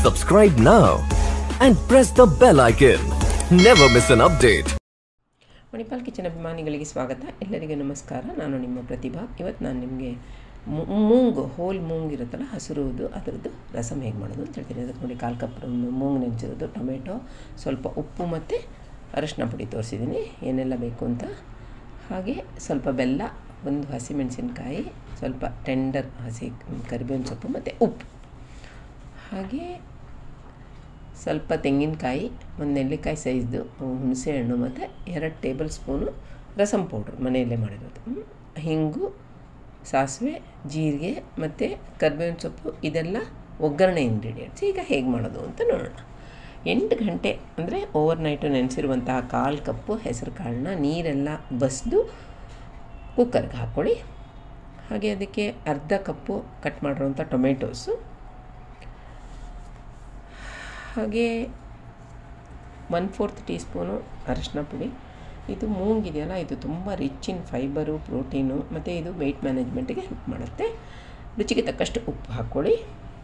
Subscribe now and press the bell icon. Never miss an update. Manipal kitchen ಅಭಿಮಾನಿಗಳಿಗೆ ಸ್ವಾಗತ ಎಲ್ಲರಿಗೂ ನಮಸ್ಕಾರ ನಾನು ನಿಮ್ಮ ಪ್ರತಿಭಾ ಇವತ್ತು ನಾನು ನಿಮಗೆ ಮೂಂಗ್ ಹೋಲ್ ಮೂಂಗ್ ಇರುತ್ತಲ್ಲ ಹಸಿರುವುದು ಅದರದ್ದು ರಸಮ್ ಹೇಗೆ ಮಾಡೋದು ಅಂತ ಹೇಳ್ತೀನಿ ಅದಕ್ಕೆ ನೋಡಿ ಕಾಲು ಕಪ್ ಮೂಂಗ್ ನೆನೆಸಿರೋದು ಟೊಮೆಟೊ ಸ್ವಲ್ಪ ಉಪ್ಪು ಮತ್ತು ಅರಶಿನ ಪುಡಿ ತೋರಿಸಿದ್ದೀನಿ ಏನೆಲ್ಲ ಬೇಕು ಅಂತ ಹಾಗೆ ಸ್ವಲ್ಪ ಬೆಲ್ಲ ಒಂದು ಹಸಿಮೆಣಸಿನ್ಕಾಯಿ ಸ್ವಲ್ಪ ಟೆಂಡರ್ ಹಸಿ ಕರಿಬೇವಿನ ಸೊಪ್ಪು ಮತ್ತು ಉಪ್ಪು ಹಾಗೆ ಸ್ವಲ್ಪ ತೆಂಗಿನಕಾಯಿ ಒಂದು ನೆಲ್ಲಿಕಾಯಿ ಸೈಜ್ದು ಹುಣಸೆಹಣ್ಣು ಮತ್ತು ಎರಡು ಟೇಬಲ್ ಸ್ಪೂನು ರಸಮ್ ಪೌಡ್ರ್ ಮನೆಯಲ್ಲೇ ಮಾಡಿರೋದು ಹ್ಮ್. ಹಿಂಗು ಸಾಸಿವೆ ಜೀರಿಗೆ ಮತ್ತು ಕರ್ಬೇವಿನ ಸೊಪ್ಪು ಇದೆಲ್ಲ ಒಗ್ಗರಣೆ ಇಂಗ್ರೀಡಿಯೆಂಟ್ಸ್ ಈಗ ಹೇಗೆ ಮಾಡೋದು ಅಂತ ನೋಡೋಣ ಎಂಟು ಗಂಟೆ ಅಂದರೆ ಓವರ್ ನೈಟು ನೆನೆಸಿರುವಂತಹ ಕಾಲು ಕಪ್ಪು ಹೆಸರು ಕಾಳನ್ನ ನೀರೆಲ್ಲ ಬಸಿದು ಕುಕ್ಕರ್ಗೆ ಹಾಕ್ಕೊಳ್ಳಿ ಹಾಗೆ ಅದಕ್ಕೆ ಅರ್ಧ ಕಪ್ಪು ಕಟ್ ಮಾಡಿರೋಂಥ ಟೊಮೆಟೊಸು ಹಾಗೆ ಒನ್ ಫೋರ್ತ್ ಟೀ ಸ್ಪೂನು ಅರಶಿನ ಪುಡಿ ಇದು ಮೂಂಗ್ ಇದೆಯಲ್ಲ ಇದು ತುಂಬ ರಿಚ್ ಇನ್ ಫೈಬರು ಪ್ರೋಟೀನು ಮತ್ತು ಇದು ವೆಯ್ಟ್ ಮ್ಯಾನೇಜ್ಮೆಂಟಿಗೆ ಹೆಲ್ಪ್ ಮಾಡುತ್ತೆ ರುಚಿಗೆ ತಕ್ಕಷ್ಟು ಉಪ್ಪು ಹಾಕ್ಕೊಳ್ಳಿ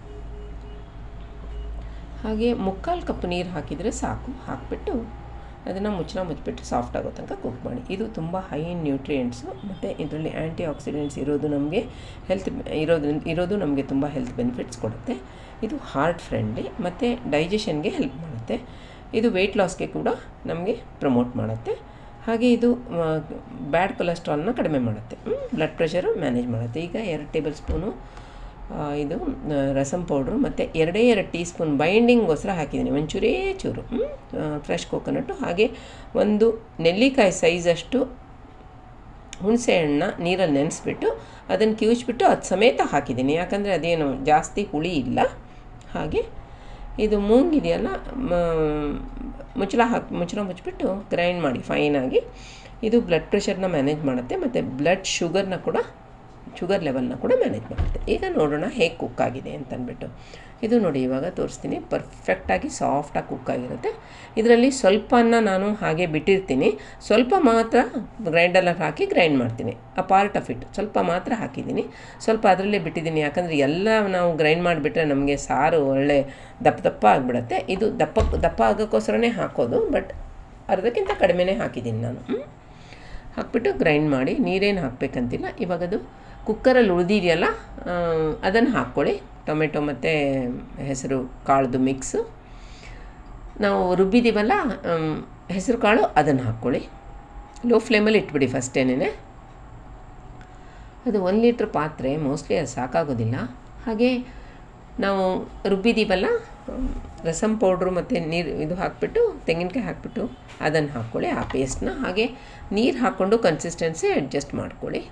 ಹಾಗೆ ಮುಕ್ಕಾಲು ಕಪ್ ನೀರು ಹಾಕಿದರೆ ಸಾಕು ಹಾಕಿಬಿಟ್ಟು ಅದನ್ನು ಮುಚ್ಚಳ ಮುಚ್ಚಿಬಿಟ್ಟು ಸಾಫ್ಟ್ ಆಗೋ ತನಕ ಕುಕ್ ಮಾಡಿ ಇದು ತುಂಬ ಹೈ ಇನ್ ನ್ಯೂಟ್ರಿಯೆಂಟ್ಸು ಮತ್ತು ಇದರಲ್ಲಿ ಆ್ಯಂಟಿ ಆಕ್ಸಿಡೆಂಟ್ಸ್ ಇರೋದು ನಮಗೆ ಹೆಲ್ತ್ ಇರೋದ್ರಿಂದ ಇರೋದು ನಮಗೆ ತುಂಬ ಹೆಲ್ತ್ ಬೆನಿಫಿಟ್ಸ್ ಕೊಡುತ್ತೆ ಇದು ಹಾರ್ಟ್ ಫ್ರೆಂಡ್ಲಿ ಮತ್ತು ಡೈಜೆಷನ್ಗೆ ಹೆಲ್ಪ್ ಮಾಡುತ್ತೆ ಇದು ವೆಯ್ಟ್ ಲಾಸ್ಗೆ ಕೂಡ ನಮಗೆ ಪ್ರಮೋಟ್ ಮಾಡುತ್ತೆ ಹಾಗೆ ಇದು ಬ್ಯಾಡ್ ಕೊಲೆಸ್ಟ್ರಾಲ್ನ ಕಡಿಮೆ ಮಾಡುತ್ತೆ ಬ್ಲಡ್ ಪ್ರೆಷರು ಮ್ಯಾನೇಜ್ ಮಾಡುತ್ತೆ ಈಗ ಎರಡು ಟೇಬಲ್ ಸ್ಪೂನು ಆ, ಇದು ಆ, ರಸಮ್ ಪೌಡ್ರು ಮತ್ತು ಎರಡೇ ಎರಡು ಟೀ ಸ್ಪೂನ್ ಬೈಂಡಿಂಗ್ಗೋಸ್ಕರ ಹಾಕಿದ್ದೀನಿ ಒಂಚೂರೇ ಚೂರು ಫ್ರೆಶ್ ಕೋಕೋನಟ್ಟು ಹಾಗೆ ಒಂದು ನೆಲ್ಲಿಕಾಯಿ ಸೈಜಷ್ಟು ಹುಣಸೆ ಹಣ್ಣನ್ನ ನೀರಲ್ಲಿ ನೆನೆಸ್ಬಿಟ್ಟು ಅದನ್ನು ಕಿವುಚ್ಬಿಟ್ಟು ಅದು ಸಮೇತ ಹಾಕಿದ್ದೀನಿ ಯಾಕಂದರೆ ಅದೇನು ಜಾಸ್ತಿ ಹುಳಿ ಇಲ್ಲ ಹಾಗೆ ಇದು ಮೂಂಗ್ ಇದೆಯಲ್ಲ ಮ- ಮುಚ್ಚಳ ಹಾಕಿ ಮುಚ್ಚಳ ಮುಚ್ಚಿಬಿಟ್ಟು ಗ್ರೈಂಡ್ ಮಾಡಿ ಫೈನಾಗಿ ಇದು ಬ್ಲಡ್ ಪ್ರೆಷರ್ನ ಮ್ಯಾನೇಜ್ ಮಾಡುತ್ತೆ ಮತ್ತು ಬ್ಲಡ್ ಶುಗರ್ನ ಕೂಡ ಶುಗರ್ ಲೆವೆಲ್ನ ಕೂಡ ಮ್ಯಾನೇಜ್ ಮಾಡುತ್ತೆ ಈಗ ನೋಡೋಣ ಹೇಗೆ ಕುಕ್ ಆಗಿದೆ ಅಂತ ಅಂದ್ಬಿಟ್ಟು ಇದು ನೋಡಿ ಇವಾಗ ತೋರಿಸ್ತೀನಿ ಪರ್ಫೆಕ್ಟಾಗಿ ಸಾಫ್ಟಾಗಿ ಕುಕ್ ಆಗಿರುತ್ತೆ ಇದರಲ್ಲಿ ಸ್ವಲ್ಪನ ನಾನು ಹಾಗೆ ಬಿಟ್ಟಿರ್ತೀನಿ ಸ್ವಲ್ಪ ಮಾತ್ರ ಗ್ರೈಂಡಲ್ಲಿ ಹಾಕಿ ಗ್ರೈಂಡ್ ಮಾಡ್ತೀನಿ ಆ ಪಾರ್ಟ್ ಆಫ್ ಇಟ್ ಸ್ವಲ್ಪ ಮಾತ್ರ ಹಾಕಿದ್ದೀನಿ ಸ್ವಲ್ಪ ಅದರಲ್ಲೇ ಬಿಟ್ಟಿದ್ದೀನಿ ಯಾಕಂದರೆ ಎಲ್ಲ ನಾವು ಗ್ರೈಂಡ್ ಮಾಡಿಬಿಟ್ರೆ ನಮಗೆ ಸಾರು ಒಳ್ಳೆ ದಪ್ಪ ದಪ್ಪ ಆಗಿಬಿಡುತ್ತೆ ಇದು ದಪ್ಪ ದಪ್ಪ ಆಗೋಕ್ಕೋಸ್ಕರನೇ ಹಾಕೋದು ಬಟ್ ಅರ್ಧಕ್ಕಿಂತ ಕಡಿಮೆನೇ ಹಾಕಿದ್ದೀನಿ ನಾನು ಹ್ಮ್? ಹಾಕ್ಬಿಟ್ಟು ಗ್ರೈಂಡ್ ಮಾಡಿ ನೀರೇನು ಹಾಕಬೇಕಂತಿಲ್ಲ ಇವಾಗ ಅದು ಕುಕ್ಕರಲ್ಲಿ ಉಳಿದಿದೆಯಲ್ಲ ಅದನ್ನು ಹಾಕ್ಕೊಳ್ಳಿ ಟೊಮೆಟೊ ಮತ್ತು ಹೆಸರು ಕಾಳ್ದು ಮಿಕ್ಸು ನಾವು ರುಬ್ಬಿದ್ದೀವಲ್ಲ ಹೆಸರು ಕಾಳು ಅದನ್ನು ಹಾಕ್ಕೊಳ್ಳಿ ಲೋ ಫ್ಲೇಮಲ್ಲಿ ಇಟ್ಬಿಡಿ ಫಸ್ಟೇನೆ ಅದು ಒಂದು ಲೀಟ್ರ್ ಪಾತ್ರೆ ಮೋಸ್ಟ್ಲಿ ಅದು ಸಾಕಾಗೋದಿಲ್ಲ ಹಾಗೆ ನಾವು ರುಬ್ಬಿದ್ದೀವಲ್ಲ ಹ್ಮ್, ರಸಮ್ ಪೌಡ್ರು ಮತ್ತು ನೀರು ಇದು ಹಾಕ್ಬಿಟ್ಟು ತೆಂಗಿನಕಾಯಿ ಹಾಕ್ಬಿಟ್ಟು ಅದನ್ನು ಹಾಕ್ಕೊಳ್ಳಿ ಆ ಪೇಸ್ಟ್ನ ಹಾಗೆ ನೀರು ಹಾಕ್ಕೊಂಡು ಕನ್ಸಿಸ್ಟೆನ್ಸಿ ಅಡ್ಜಸ್ಟ್ ಮಾಡ್ಕೊಳ್ಳಿ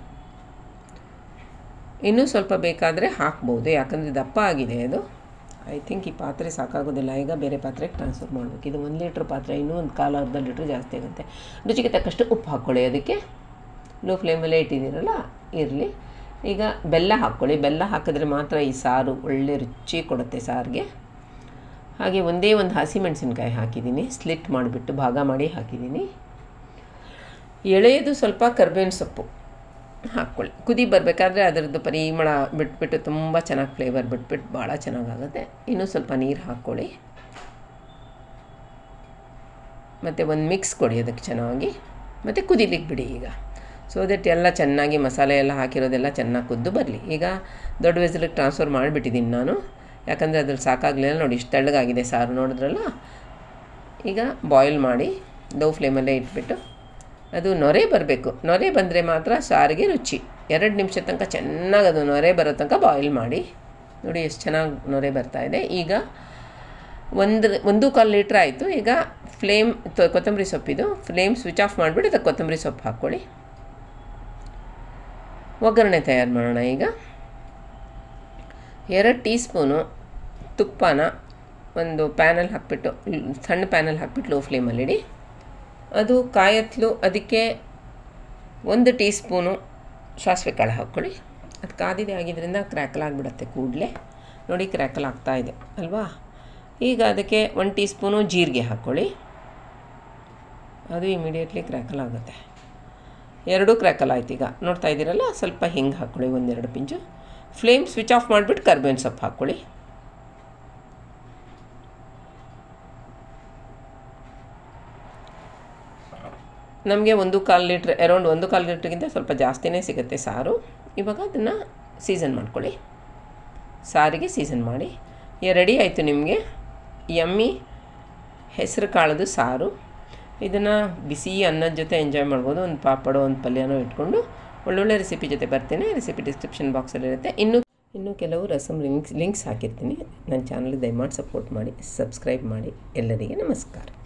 ಇನ್ನೂ ಸ್ವಲ್ಪ ಬೇಕಾದರೆ ಹಾಕ್ಬೋದು ಯಾಕಂದರೆ ದಪ್ಪ ಆಗಿದೆ ಅದು ಐ ಥಿಂಕ್ ಈ ಪಾತ್ರೆ ಸಾಕಾಗೋದಿಲ್ಲ ಈಗ ಬೇರೆ ಪಾತ್ರೆಗೆ ಟ್ರಾನ್ಸ್ಫರ್ ಮಾಡಬೇಕು ಇದು ಒಂದು ಲೀಟ್ರ್ ಪಾತ್ರೆ ಇನ್ನೂ ಒಂದು ಕಾಲು ಅರ್ಧ ಲೀಟ್ರ್ ಜಾಸ್ತಿ ಆಗುತ್ತೆ ರುಚಿಗೆ ತಕ್ಕಷ್ಟು ಉಪ್ಪು ಹಾಕ್ಕೊಳ್ಳಿ ಅದಕ್ಕೆ ಲೋ ಫ್ಲೇಮಲ್ಲೇ ಇಟ್ಟಿದ್ದೀರಲ್ಲ ಇರಲಿ ಈಗ ಬೆಲ್ಲ ಹಾಕ್ಕೊಳ್ಳಿ ಬೆಲ್ಲ ಹಾಕಿದ್ರೆ ಮಾತ್ರ ಈ ಸಾರು ಒಳ್ಳೆ ರುಚಿ ಕೊಡುತ್ತೆ ಸಾರಿಗೆ ಹಾಗೆ ಒಂದೇ ಒಂದು ಹಸಿಮೆಣಸಿನ್ಕಾಯಿ ಹಾಕಿದ್ದೀನಿ ಸ್ಲಿಟ್ ಮಾಡಿಬಿಟ್ಟು ಭಾಗ ಮಾಡಿ ಹಾಕಿದ್ದೀನಿ ಎಳೆಯದು ಸ್ವಲ್ಪ ಕರ್ಬೇವಿನ ಸೊಪ್ಪು ಹಾಕ್ಕೊಳ್ಳಿ ಕುದಿ ಬರಬೇಕಾದ್ರೆ ಅದರದ್ದು ಪರಿಮಳ ಬಿಟ್ಬಿಟ್ಟು ತುಂಬ ಚೆನ್ನಾಗಿ ಫ್ಲೇವರ್ ಬಿಟ್ಬಿಟ್ಟು ಭಾಳ ಚೆನ್ನಾಗಾಗುತ್ತೆ ಇನ್ನೂ ಸ್ವಲ್ಪ ನೀರು ಹಾಕ್ಕೊಳ್ಳಿ ಮತ್ತು ಒಂದು ಮಿಕ್ಸ್ ಕೊಡಿ ಅದಕ್ಕೆ ಚೆನ್ನಾಗಿ ಮತ್ತು ಕುದಿಲಿಕ್ಕೆ ಬಿಡಿ ಈಗ ಸೊ ದಟ್ ಎಲ್ಲ ಚೆನ್ನಾಗಿ ಮಸಾಲೆ ಎಲ್ಲ ಹಾಕಿರೋದೆಲ್ಲ ಚೆನ್ನಾಗಿ ಕುದ್ದು ಬರಲಿ ಈಗ ದೊಡ್ಡ ವೆಸಲಿಗೆ ಟ್ರಾನ್ಸ್ಫರ್ ಮಾಡಿಬಿಟ್ಟಿದ್ದೀನಿ ನಾನು ಯಾಕಂದರೆ ಅದ್ರಲ್ಲಿ ಸಾಕಾಗಲಿಲ್ಲ ನೋಡಿ ಇಷ್ಟು ತೆಳ್ಳಗಾಗಿದೆ ಸಾರು ನೋಡಿದ್ರಲ್ಲ ಈಗ ಬಾಯ್ಲ್ ಮಾಡಿ ಲೋ ಫ್ಲೇಮಲ್ಲೇ ಇಟ್ಬಿಟ್ಟು ಅದು ನೊರೆ ಬರಬೇಕು ನೊರೆ ಬಂದರೆ ಮಾತ್ರ ಸಾರಿಗೆ ರುಚಿ ಎರಡು ನಿಮಿಷ ತನಕ ಚೆನ್ನಾಗಿ ಅದು ನೊರೆ ಬರೋ ತನಕ ಬಾಯ್ಲ್ ಮಾಡಿ ನೋಡಿ ಎಷ್ಟು ಚೆನ್ನಾಗಿ ನೊರೆ ಬರ್ತಾ ಇದೆ ಈಗ ಒಂದು ಒಂದು ಕಾಲು ಲೀಟ್ರ್ ಆಯಿತು ಈಗ ಫ್ಲೇಮ್ ತ- ಕೊತ್ತಂಬರಿ ಸೊಪ್ಪಿದು ಫ್ಲೇಮ್ ಸ್ವಿಚ್ ಆಫ್ ಮಾಡಿಬಿಟ್ಟು ಅದಕ್ಕೆ ಕೊತ್ತಂಬರಿ ಸೊಪ್ಪು ಹಾಕ್ಕೊಳ್ಳಿ ಒಗ್ಗರಣೆ ತಯಾರು ಮಾಡೋಣ ಈಗ ಎರಡು ಟೀ ಸ್ಪೂನು ತುಪ್ಪನ ಒಂದು ಪ್ಯಾನಲ್ಲಿ ಹಾಕ್ಬಿಟ್ಟು ಸಣ್ಣ ಪ್ಯಾನಲ್ಲಿ ಹಾಕ್ಬಿಟ್ಟು ಲೋ ಫ್ಲೇಮಲ್ಲಿಡಿ ಅದು ಕಾಯತ್ಲು ಅದಕ್ಕೆ ಒಂದು ಟೀ ಸ್ಪೂನು ಸಾಸಿವೆ ಕಾಳು ಹಾಕ್ಕೊಳ್ಳಿ ಅದು ಕಾದಿದೆ ಆಗಿದ್ದರಿಂದ ಕ್ರ್ಯಾಕಲ್ ಆಗಿಬಿಡತ್ತೆ ಕೂಡಲೇ ನೋಡಿ ಕ್ರ್ಯಾಕಲ್ ಆಗ್ತಾ ಇದೆ ಅಲ್ವಾ ಈಗ ಅದಕ್ಕೆ ಒಂದು ಟೀ ಸ್ಪೂನು ಜೀರಿಗೆ ಹಾಕ್ಕೊಳ್ಳಿ ಅದು ಇಮಿಡಿಯೇಟ್ಲಿ ಕ್ರ್ಯಾಕಲ್ ಆಗುತ್ತೆ ಎರಡೂ ಕ್ರ್ಯಾಕಲ್ ಆಯ್ತು ಈಗ ನೋಡ್ತಾ ಇದ್ದೀರಲ್ಲ ಸ್ವಲ್ಪ ಹಿಂಗೆ ಹಾಕ್ಕೊಳ್ಳಿ ಒಂದೆರಡು ಪಿಂಚು ಫ್ಲೇಮ್ ಸ್ವಿಚ್ ಆಫ್ ಮಾಡಿಬಿಟ್ಟು ಕರ್ಬೇವಿನ ಸೊಪ್ಪು ಹಾಕ್ಕೊಳ್ಳಿ ನಮಗೆ ಒಂದು ಕಾಲು ಲೀಟ್ರ್ ಅರೌಂಡ್ ಒಂದು ಕಾಲು ಲೀಟ್ರಿಗಿಂತ ಸ್ವಲ್ಪ ಜಾಸ್ತಿನೇ ಸಿಗುತ್ತೆ ಸಾರು ಇವಾಗ ಅದನ್ನು ಸೀಸನ್ ಮಾಡ್ಕೊಳ್ಳಿ ಸಾರಿಗೆ ಸೀಸನ್ ಮಾಡಿ ಈಗ ರೆಡಿ ಆಯಿತು ನಿಮಗೆ ಯಮ್ಮಿ ಹೆಸರು ಕಾಳದು ಸಾರು ಇದನ್ನು ಬಿಸಿ ಅನ್ನದ ಜೊತೆ ಎಂಜಾಯ್ ಮಾಡ್ಬೋದು ಒಂದು ಪಾಪಡು ಒಂದು ಪಲ್ಯನೋ ಇಟ್ಕೊಂಡು ಒಳ್ಳೊಳ್ಳೆ ರೆಸಿಪಿ ಜೊತೆ ಬರ್ತೀನಿ ರೆಸಿಪಿ ಡಿಸ್ಕ್ರಿಪ್ಷನ್ ಬಾಕ್ಸಲ್ಲಿ ಇರುತ್ತೆ ಇನ್ನು ಇನ್ನು ಕೆಲವು ರಸಮ್ ಲಿಂಕ್ಸ್ ಲಿಂಕ್ಸ್ ಹಾಕಿರ್ತೀನಿ ನನ್ನ ಚಾನಲ್ಗೆ ದಯಮಾಡಿ ಸಪೋರ್ಟ್ ಮಾಡಿ ಸಬ್ಸ್ಕ್ರೈಬ್ ಮಾಡಿ ಎಲ್ಲರಿಗೆ ನಮಸ್ಕಾರ